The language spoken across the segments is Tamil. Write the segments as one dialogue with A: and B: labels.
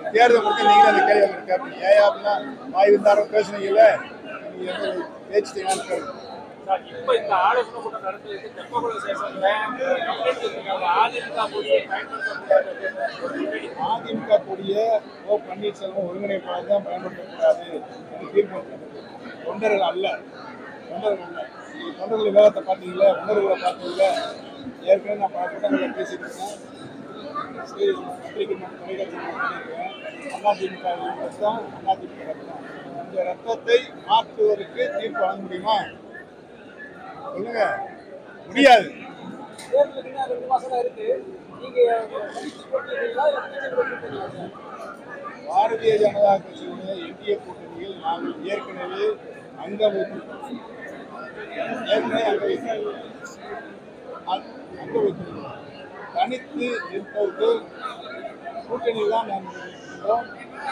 A: தேர்தல் முடிச்சு நீங்க அந்த கேள்வி அவங்க கேட்பீங்க ஏன் அப்படின்னா வாய் வந்தாரம் பேசுனீங்கல்ல நீங்க எந்த பேச்சுட்டீங்கன்னு கேளுங்க
B: சார், இப்ப இந்த ஆலோசனை கூட்டம் நடத்துறதுக்கு தெப்பக்குளம் ஸ்டேஷன்ல கம்ப்ளைண்ட் வச்சிருக்காங்க. அதிமுக கொடியை பயன்படுத்தக்கூடாது அப்படின்னு.
A: அதிமுக கூடிய ஓ பன்னீர்செல்வம் ஒருங்கிணைப்பாளர் தான் பயன்படுத்தக்கூடாது என்று தீர்ப்பு வந்திருக்கு. தொண்டர்கள் அல்ல தொண்டர்கள் அல்ல நீங்க தொண்டர்கள் வேகத்தை பார்த்தீங்களா உணர்வுகளை பார்த்தீங்களா ஏற்கனவே நான் பல கூட்டங்களில் பேசிட்டு இருக்கேன் சரி பத்திரிகை நான் தொலைக்காட்சி நான் பண்ணியிருக்கேன் அதிமுக தான் அதிமுக ரத்தம் இந்த ரத்தத்தை மாற்றுவதற்கு தீர்ப்பு வழங்க முடியுமா சொல்லுங்க முடியாது
C: தேர்தலுக்கு இன்னும் ரெண்டு மாசம் தான் இருக்கு நீங்க தனித்து போட்டியிடுறீங்களா இல்ல பிஜேபி போட்டியிடுறீங்களா சார்
A: பாரதிய ஜனதா கட்சியுடைய இந்திய கூட்டணியில் நாங்கள் ஏற்கனவே அங்கம் வைத்திருக்கிறோம் ஏற்கனவே அங்க வைத்திருக்கிறோம் அ- அங்க வைத்திருக்கிறோம் தனித்து நிற்பதற்கு கூட்டணியில் தான் நாங்கள் இருக்கின்றோம்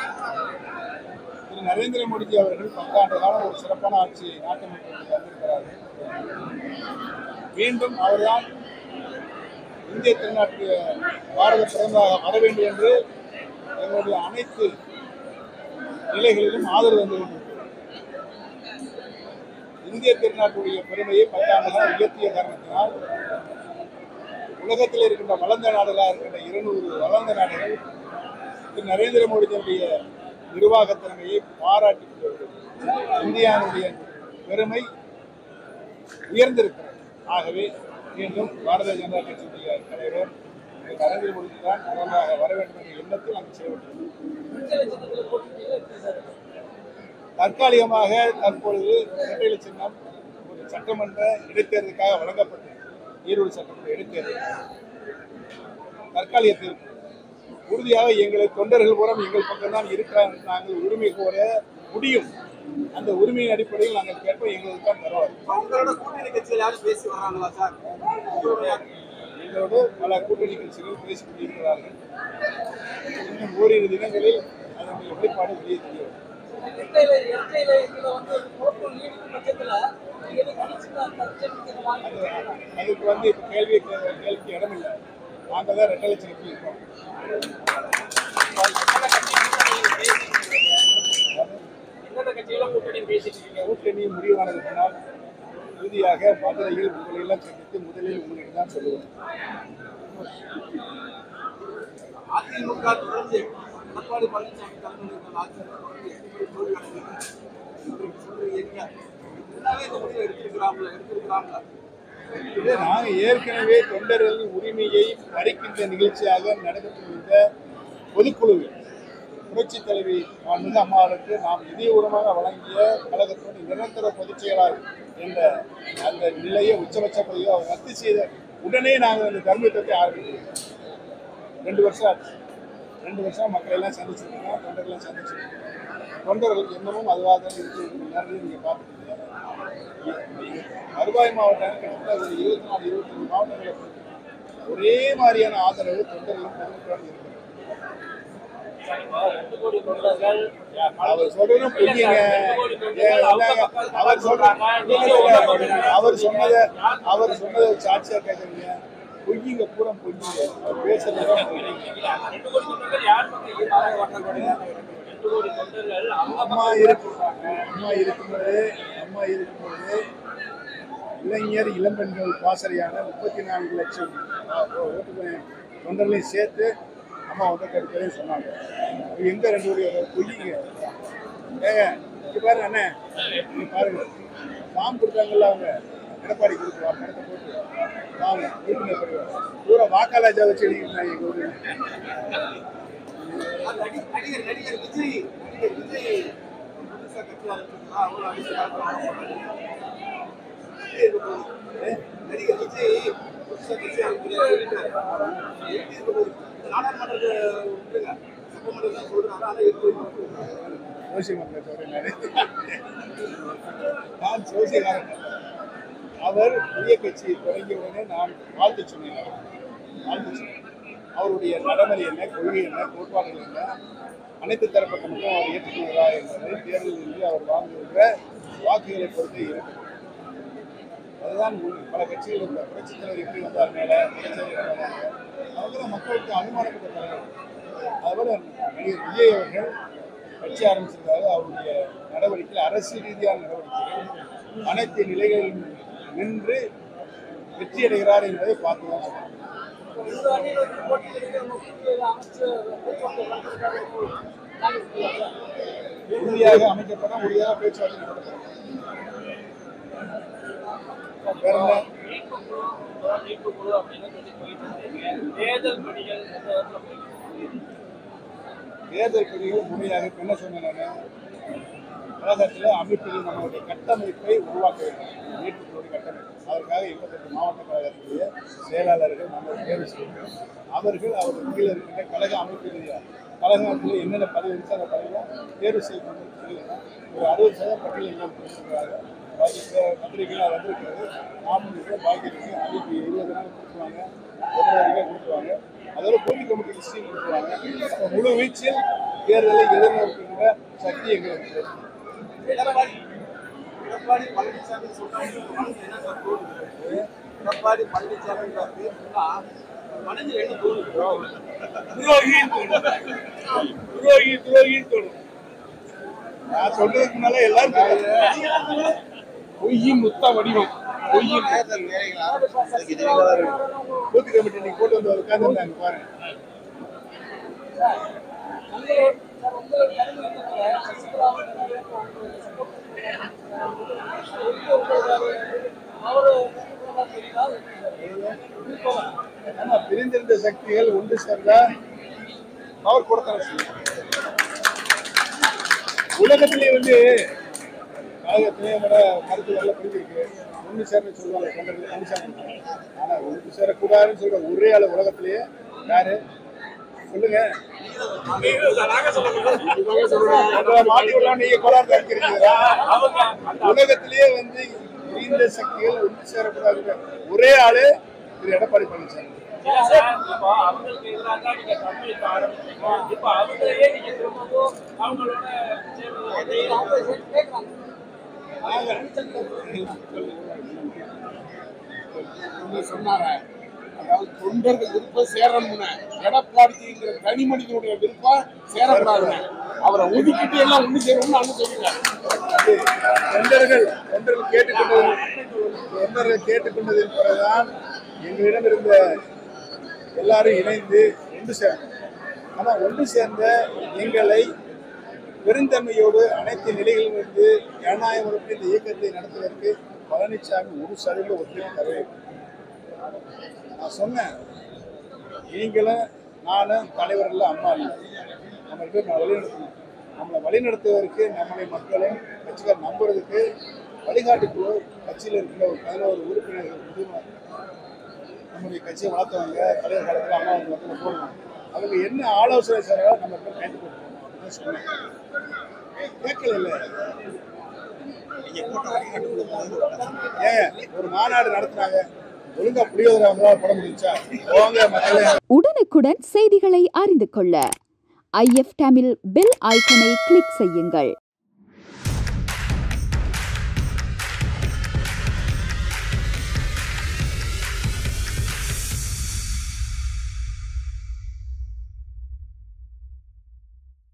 A: திரு நரேந்திர மோடிஜி அவர்கள் பத்தாண்டு காலம் ஒரு சிறப்பான ஆட்சியை நாட்டு மக்களுக்கு தந்திருக்கிறார்கள் மீண்டும் அவர்தான் இந்திய திருநாட்டுடைய பாரத பிரதமராக வர வேண்டும் என்று எங்களுடைய அனைத்து நிலைகளிலும் ஆதரவு வந்து கொண்டிருக்கிறது இந்திய திருநாட்டுடைய பெருமையை பத்தாண்டுகள் உயர்த்திய காரணத்தினால் உலகத்தில் இருக்கின்ற வளர்ந்த நாடுகளாக இருக்கின்ற இருநூறு வளர்ந்த நாடுகள் திரு நரேந்திர மோடியினுடைய நிர்வாக திறமையை பாராட்டி கொண்டிருக்கிறது. இந்தியாவுடைய பெருமை உயர்ந்திருக்கிறது ஆகவே மீண்டும் பாரதிய ஜனதா கட்சியுடைய தலைவர் திரு நரேந்திர மோடி தான் முதலாக வர வேண்டும் என்ற எண்ணத்தில் நாங்கள் செயல்பட்டோம்
C: விடுதலை சின்னத்துல போட்டியிட்டீங்களா எப்படி சார்
A: தற்காலிகமாக தற்பொழுது இரட்டையில சின்னம் ஒரு சட்டமன்ற இடைத்தேர்தலுக்காக வழங்கப்பட்டது ஈரோடு சட்டமன்ற இடைத்தேர்தல் தற்காலிக தீர்ப்பு உறுதியாக எங்களை தொண்டர்கள் புறம் எங்கள் பக்கம் தான் இருக்கிறாங்க நாங்கள் உரிமை கோர முடியும் அந்த உரிமையின் அடிப்படையில் நாங்கள் கேட்போம் எங்களுக்கு தான் தருவார்
D: உங்களோட கூட்டணி கட்சிகள் யாரும் பேசி வர்றாங்களா சார்
A: எங்களோடு பல கூட்டணி கட்சிகள் பேசிக் கொண்டிருக்கிறார்கள் இன்னும் ஓரிரு தினங்களில் அதனுடைய வெளிப்பாடு வெளியே தெரிய வரும்.
C: இரட்டையில இரட்டையில இதுல வந்து குழப்பம் நீடிக்கும் பட்சத்துல நீங்க எதுக்கு அடிச்சுட்டு அந்த பிஜேபிக்கு வாங்கி
A: அது அதுக்கு வந்து இப்போ கேள்வி கே- கேள்விக்கு இடமில்லை நாங்கள் தான் ரெட்டை லட்சம் இருக்கோம்
B: எந்தெந்த கட்சியில கூட்டணி பேசிட்டு இருக்கீங்க
A: கூட்டணி முடிவானது பின்னால் இறுதியாக மதுரையில் உங்களை எல்லாம் சந்தித்து முதலில் உங்களுக்கு தான் சொல்லுவேன்
D: அதிமுக தொடர்ந்து எடப்பாடி பழனிசாமி தலைமையில் ஆட்சி தொடர்ந்து எட்டு முறை தோல்வி அடைந்தது. இன்றைக்கு சொல்றீங்க எல்லாமே இந்த முடிவை எடுத்திருக்கிறாங்களா எடுத்திருக்கிறாங்களா
A: இது நாங்கள் ஏற்கனவே தொண்டர்களின் உரிமையை பறிக்கின்ற நிகழ்ச்சியாக நடைபெற்றிருந்த பொதுக்குழுவில் புரட்சி தலைவி மாண்புமிகு அம்மாவுக்கு நாம் நிதியுடமாக வழங்கிய கழகத்தினுடைய நிரந்தர பொதுச் செயலாளர் என்ற அந்த நிலையை உச்சபட்ச பதவியை அவர் ரத்து செய்த உடனே நாங்கள் அந்த தர்மயுத்தத்தை ஆரம்பிக்கிறோம் ரெண்டு வருஷம் ஆச்சு ரெண்டு வருஷம் மக்களை எல்லாம் சந்திச்சிருக்கோம் தொண்டர்கள்லாம் சந்திச்சிருக்கோம் தொண்டர்கள் இன்னமும் அதுவாக தான் இருக்கு நிறைய நீங்கள் பார்த்துருக்கீங்க வருவாய் மாவட்டம் கிட்டத்தட்ட ஒரு இருபத்தி நாலு இருபத்தஞ்சு மாவட்டங்களை பொறுத்து ஒரே மாதிரியான ஆதரவு தொண்டர்களும் பொதுமக்களும் இருக்கிறது
B: ரெண்டு கோடி தொண்டர்கள்
A: அவர் சொல்றதும் புரியுங்க ஏன் இல்லைங்க, அவர் சொல்றாங்க அவர் சொன்னதை அவர் சொன்னதை சாட்சியா கேட்குறீங்க பொய்யுங்க பூரா பொய்யுங்க அவர் பேசுறதுதான் பொய்.
B: ரெண்டு கோடி தொண்டர்கள் யார் பக்கம் இருக்காங்க ரெண்டு கோடி தொண்டர்கள் அவங்க
A: அம்மா இருக்குறாங்க அம்மா இருக்கும்போது அம்மா இருக்கும்போது இளைஞர் இளம்பெண்கள் பாசறையான முப்பத்தி நான்கு லட்சம் ஓட்டு தொண்டர்களையும் சேர்த்து அம்மா வந்து கெடுப்பதையும் சொன்னாங்க அது எங்க ரெண்டு கோடி வரும்? பொய்யுங்க ஏங்க இங்க பாருங்க அண்ணே இங்க பாருங்க ஃபார்ம் கொடுத்தாங்கல்ல அவங்க எடப்பாடி கொடுக்குறா பணத்தை போட்டு வாங்க உறுப்பினர் படிவம் பூரா வாக்காளர் வச்சு எழுதிருந்தாங்க எங்க ஊரில்
D: அது நடி- நடிகர் நடிகர் விஜய் நடிகர் விஜய் புதுசா கட்சி ஆரம்பிச்சிருக்கா அவ்வளோ நடிகர் விஜய் புதுசா கட்சி ஆரம்பிக்கிறாரு எப்படி இருக்க போகுது நாடாளுமன்றத்தை விட்டுருங்க சட்டமன்றம் தான் சொல்றாங்க ஆனால் எப்படி
A: ஜோசியமன்ற சொல்றேன் நான் ஜோசியக்காரன் அல்ல. அவர் புதிய கட்சியை தொடங்கிய உடனே நான் வாழ்த்து சொன்னேன் அவரை. வாழ்த்து சொன்னேன் அவருடைய நடைமுறை என்ன கொள்கை என்ன கோட்பாடுகள் என்ன அனைத்து தரப்பட்ட மக்களும் அவர் ஏற்றுக்கொள்கிறா என்பதை தேர்தலில் அவர் வாங்குகின்ற வாக்குகளை பொறுத்து இருக்கிறது அதுதான் உண்மை. பல கட்சிகள் இந்த புரட்சித் தலைவர் எப்படி வந்தார் மேல புரட்சித் தலைவர் வந்தாங்க அவங்க தான் மக்களுக்கு அனுமானப்பட்ட தலைவர் அதுபோல நடிகர் விஜய் அவர்கள் கட்சி ஆரம்பிச்சிருக்காரு அவருடைய நடவடிக்கை அரசு ரீதியான நடவடிக்கைகள் அனைத்து நிலைகளிலும் நின்று வெற்றி அடைகிறார் என்பதை பார்த்து தான் சொல்லணும்.
C: இந்த அணியில் வந்து போட்டியிடுகிற முக்கிய அமைச்சு பேச்சுவார்த்தை நடத்துறதுக்காக ஒரு நாள் இருக்குல்ல?
A: உறுதியாக அமைக்கப்பட உறுதியாக பேச்சுவார்த்தை நடத்தப்படும் வேற என்ன
B: மீட்பு குழு அப்படின்னு சொல்லி போயிட்டு இருக்கீங்க தேர்தல் பணிகள் எந்த இடத்துல போயிட்டு இருக்கு?
A: தேர்தல் பிரிவுகள் முறையாக இப்ப என்ன சொன்னேன் நான் கழகத்தில் அமைப்பில் நம்மளுடைய கட்டமைப்பை உருவாக்க வேண்டும் மீட்புகளுடைய கட்டமைப்பு அதற்காக இருபத்தெட்டு மாவட்ட கழகத்துடைய செயலாளர்கள் நம்ம தேர்வு செய்கிறோம் அவர்கள் அவர்கள் கீழே இருக்கின்ற கழக அமைப்பு ரீதியாக கழகத்தில் என்னென்ன பதவி இருக்கோ அந்த பதவியெல்லாம் தேர்வு செய்யணும் சொல்லியிருக்கோம் ஒரு அறுபது சதவீத பட்டியல் எல்லாம் கொடுத்துருக்காங்க பாக்கி பத்திரிகைகள் வந்திருக்கிறது நாமளுக்கு பாக்கி இருக்கு அதுக்கு இருபது நாள் கொடுத்துருவாங்க பிப்ரவரிக்கே கொடுத்துருவாங்க அதோட பூமி கமிட்டி லிஸ்டையும் கொடுத்துருவாங்க அப்ப முழு வீச்சில் தேர்தலை எதிர்நோக்குகின்ற சக்தி எங்களுக்கு இருக்கு.
D: எடப்பாடி எடப்பாடி பழனிசாமி சொன்னாங்க மனசு என்ன சார் தோணுது எடப்பாடி பழனிசாமி பேர் சொன்னா மனசு என்ன தோணுது
A: துரோகி துரோகின்னு தோணும் நான் சொல்றதுக்கு முன்னால எல்லாரும் தெரியும். பொய்யின் முத்த வடிவம் பொய்யின் பூத்து கமிட்டி இன்னைக்கு போட்டு வந்து உட்காந்துருந்தாங்க பாருங்க
C: உங்களோட சார் உங்களோட கருத்து என்னங்க சசிகலா அவர்கள் உங்களுக்கு support அது எப்படி உங்களுக்கு அவரு தெரியுதா விருப்பம்
A: ஆமா பிரிந்திருந்த சக்திகள் ஒன்று சேர்ந்தா அவர் கொடுத்தன செய்யும் உலகத்திலே வந்து கழகத்திலே விட மருத்துவர்ல பிரிஞ்சிருக்கு ஒன்று சேர்ந்து சொல்லுவாங்க தொண்டர்கள் ஒன்று சேர்ந்து ஆனா ஒன்று சேரக்கூடாதுன்னு சொல்ற ஒரே ஆளு உலகத்திலேயே யாரு சொல்லுங்க உங்களை மாட்டி விடலாம் நீங்க கோளாறு இருக்கிறீங்களா
B: அவங்க அந்த
A: உலகத்திலேயே வந்து பிரிந்த சக்திகள் ஒன்று சேரக்கூடாது ஒரே ஆளு திரு எடப்பாடி பழனிசாமி
B: இல்ல சார், இப்போ அவங்களுக்கு எதிராக தான் நீங்க கம்யூனிஸ்ட் ஆரம்பிச்சீங்க. இப்போ அவங்களையே நீங்க திரும்பவும் அவங்களோட சேர்ந்து வந்து
C: அவங்க கேட்குறாங்க
E: ஒண்ணு சொன்னாரே அதாவது தொண்டர்கள் விருப்பம் சேரணும்னு எடப்பாடிங்கிற தனி மனிதனுடைய விருப்பம் சேரக்கூடாதுன்னு அவரை ஒதுக்கிட்டு எல்லாம் ஒண்ணு சேரணும்னு அண்ணன் சொல்லுங்க
A: அது தொண்டர்கள் தொண்டர்கள் கேட்டுக்கொண்டது தொண்டர்கள் கேட்டுக்கொண்டதின் பிறகுதான் எங்களிடம் இருந்த எல்லாரும் இணைந்து ஒன்று சேர்ந்தோம் ஆனால் ஒன்று சேர்ந்த எங்களை பெருந்தன்மையோடு அனைத்து நிலைகளிலும் இருந்து ஜனநாயக முறைப்படி இந்த இயக்கத்தை நடத்துவதற்கு பழனிசாமி ஒரு சதவீத ஒத்துழைப்பு தரவே இல்லை. நான் சொன்னேன் நீங்களும் நானும் தலைவர் இல்லை அம்மா இல்லை நம்ம பேர் நான் வழிநடத்தணும் நம்மளை வழிநடத்துவதற்கு நம்மளை மக்களும் கட்சிக்கார் நம்புறதுக்கு வழிகாட்டு குழு கட்சியில் இருக்கிற ஒரு பதினோரு உறுப்பினர்கள் முதிர்மா நம்முடைய கட்சியை வளர்த்தவங்க தலைவர் காலத்தில் அம்மா அவங்க வந்து போடணும் அவங்க என்ன ஆலோசனை செய்யறதோ நம்ம பேர் கைது கொடுக்கணும் அப்படின்னு சொன்னேன் கேட்கல இல்லை ஏன் ஒரு மாநாடு நடத்துனாங்க ஒழுங்கா புரியோதரை அவங்களால போட முடிஞ்சா போங்க மக்களே
F: உடனுக்குடன் செய்திகளை அறிந்து கொள்ள ஐஎஃப் தமிழ் பெல் ஐக்கனை கிளிக் செய்யுங்கள்